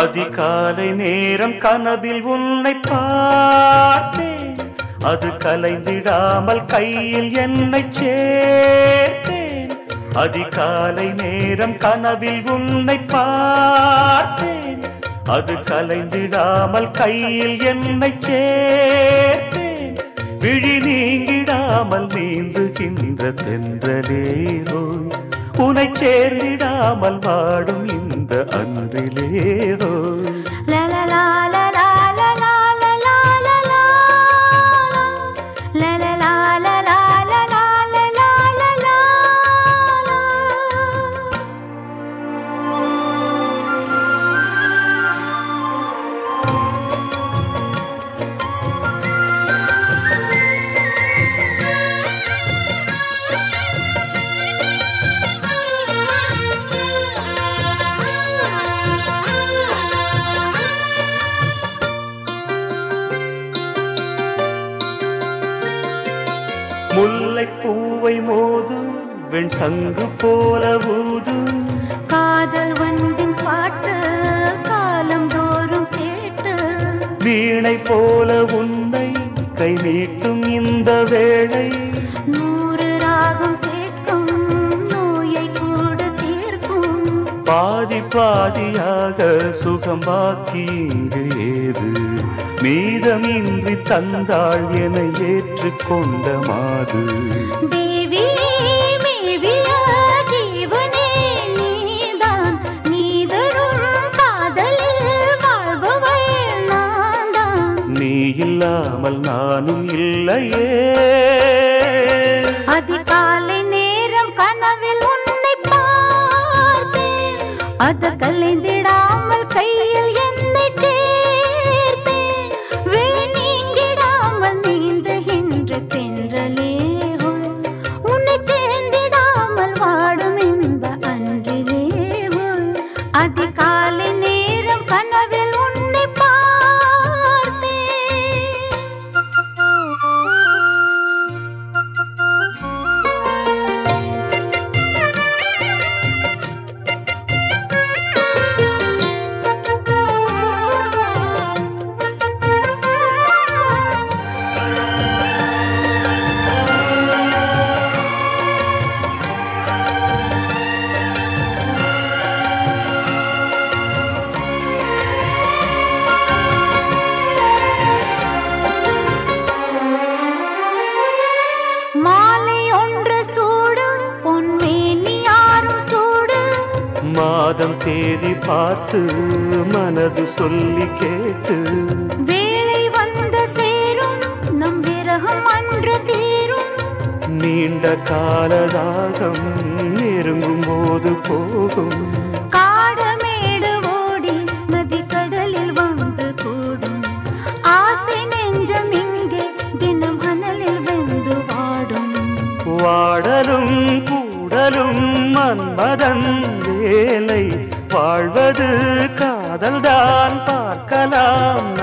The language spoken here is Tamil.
அதிகாலை நேரம் கனவில் உன்னை பார்த்தேன் அது கலைந்திடாமல் கையில் என்னை சேர்த்தேன் அதிகாலை நேரம் கனவில் உன்னை பார்த்தேன் அது கலைந்திடாமல் கையில் என்னை சேர்த்தேன் விழி நீங்கிடாமல் நீந்துகின்ற தென்றலேரோ உனை சேர்ந்திடாமல் வாடும் இந்த அன்றிலேரோ La la la la la la la la la la la La la la la la la la la la la la முல்லை பூவை மோது வெண் சங்கு போல ஊது காதல் வண்டின் பாட்டு காலம் தோறும் கேட்டு வீணை போல உன்னை கை நீட்டும் இந்த வேளை நூறு ராகம் கேட்கும் நோயை கூட தீர்க்கும் பாதி பாதியாக சுகம் பாக்கி இங்கு ஏது மீதமின்றி தந்தாள் என ஏற்றுக்கொண்ட மாது தேவியே மேவிய ஜீவனே நீதான் நீதரும் காதலில் வாழ்பவள் நான்தான் நீ இல்லாமல் நானும் இல்லையே அதிகாலை நேரம் கனவில் உன்னை பார்த்தேன் அது கலைந்திடாமல் கையில் என்னை சேர்த்தேன் விழி நீங்கிடாமல் நீந்துகின்ற தென்றலேவும் உன்னை சேர்ந்திடாமல் வாடும் இந்த அன்றிலேவும் அதிகாலை நேரம் கனவில் உன்னை பார்த்தேன் மாலை ஒன்று சூடு பொன்மேனி யாரும் சூடு மாதம் தேதி பார்த்து மனது சொல்லி கேட்டு வேளை வந்து சேரும் நம் விரகம் அன்று தீரும் நீண்ட காலதாகம் நெருங்கும் போது போகும் காடமேடு ஓடி நதி கடலில் வந்து கூடும் ஆசை நெஞ்சம் இங்கே தினம் அனலில் வெந்து வாடும் வாடலும் கூடலும் மன்மதன் வேலை வாழ்வது காதல்தான் பார்க்கலாம்